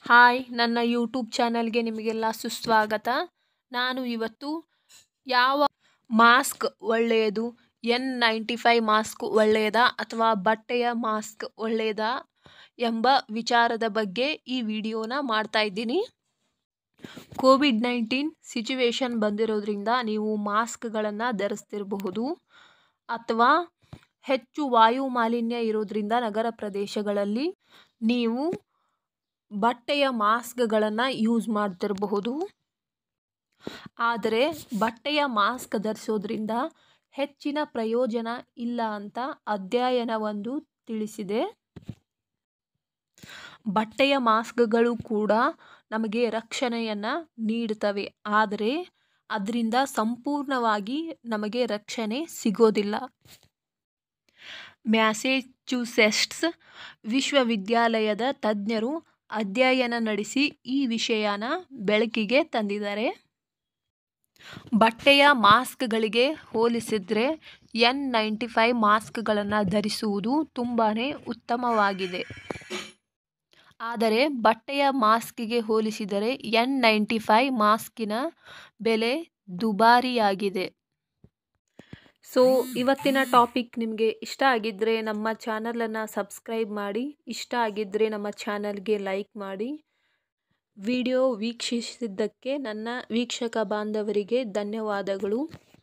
hi ನನ್ನ YouTube ಚಾನಲ್ಗೆ ನಿಮಗೆಲ್ಲ ಸುಸ್ವಾಗತ ನಾನು ಇವತ್ತು ಯಾವ ಮಾಸ್ಕ್ ಒಳ್ಳೆಯದು ಎನ್ ನೈಂಟಿ ಫೈವ್ ಮಾಸ್ಕ್ ಒಳ್ಳೆಯದಾ ಅಥವಾ ಬಟ್ಟೆಯ ಮಾಸ್ಕ್ ಒಳ್ಳೆಯದಾ ಎಂಬ ವಿಚಾರದ ಬಗ್ಗೆ ಈ ವಿಡಿಯೋನ ಮಾಡ್ತಾ ಇದ್ದೀನಿ ಕೋವಿಡ್ ನೈನ್ಟೀನ್ ಸಿಚುವೇಶನ್ ಬಂದಿರೋದ್ರಿಂದ ನೀವು ಮಾಸ್ಕ್ಗಳನ್ನು ಧರಿಸ್ತಿರಬಹುದು ಅಥವಾ ಹೆಚ್ಚು ವಾಯು ಮಾಲಿನ್ಯ ಇರೋದ್ರಿಂದ ನಗರ ಪ್ರದೇಶಗಳಲ್ಲಿ ನೀವು ಬಟ್ಟೆಯ ಮಾಸ್ಕ್ಗಳನ್ನು ಯೂಸ್ ಮಾಡ್ತಿರಬಹುದು ಆದರೆ ಬಟ್ಟೆಯ ಮಾಸ್ಕ್ ಧರಿಸೋದ್ರಿಂದ ಹೆಚ್ಚಿನ ಪ್ರಯೋಜನ ಇಲ್ಲ ಅಂತ ಅಧ್ಯಯನವೊಂದು ತಿಳಿಸಿದೆ ಬಟ್ಟೆಯ ಮಾಸ್ಕ್ಗಳು ಕೂಡ ನಮಗೆ ರಕ್ಷಣೆಯನ್ನು ನೀಡುತ್ತವೆ ಆದರೆ ಅದರಿಂದ ಸಂಪೂರ್ಣವಾಗಿ ನಮಗೆ ರಕ್ಷಣೆ ಸಿಗೋದಿಲ್ಲ ಮ್ಯಾಸೇಚ್ಯುಸೆಟ್ಸ್ ವಿಶ್ವವಿದ್ಯಾಲಯದ ತಜ್ಞರು ಅಧ್ಯಯನ ನಡೆಸಿ ಈ ವಿಷಯನ ಬೆಳಕಿಗೆ ತಂದಿದ್ದಾರೆ ಬಟ್ಟೆಯ ಮಾಸ್ಕ್ಗಳಿಗೆ ಹೋಲಿಸಿದರೆ ಎನ್ ನೈಂಟಿ ಫೈವ್ ಮಾಸ್ಕ್ಗಳನ್ನು ಧರಿಸುವುದು ತುಂಬಾ ಉತ್ತಮವಾಗಿದೆ ಆದರೆ ಬಟ್ಟೆಯ ಮಾಸ್ಕಿಗೆ ಹೋಲಿಸಿದರೆ ಎನ್ ನೈಂಟಿ ಫೈವ್ ಮಾಸ್ಕಿನ ಬೆಲೆ ದುಬಾರಿಯಾಗಿದೆ ಸೊ ಇವತ್ತಿನ ಟಾಪಿಕ್ ನಿಮಗೆ ಇಷ್ಟ ಆಗಿದ್ದರೆ ನಮ್ಮ ಚಾನಲನ್ನು ಸಬ್ಸ್ಕ್ರೈಬ್ ಮಾಡಿ ಇಷ್ಟ ಆಗಿದ್ದರೆ ನಮ್ಮ ಚಾನಲ್ಗೆ ಲೈಕ್ ಮಾಡಿ ವಿಡಿಯೋ ವೀಕ್ಷಿಸಿದ್ದಕ್ಕೆ ನನ್ನ ವೀಕ್ಷಕ ಬಾಂಧವರಿಗೆ ಧನ್ಯವಾದಗಳು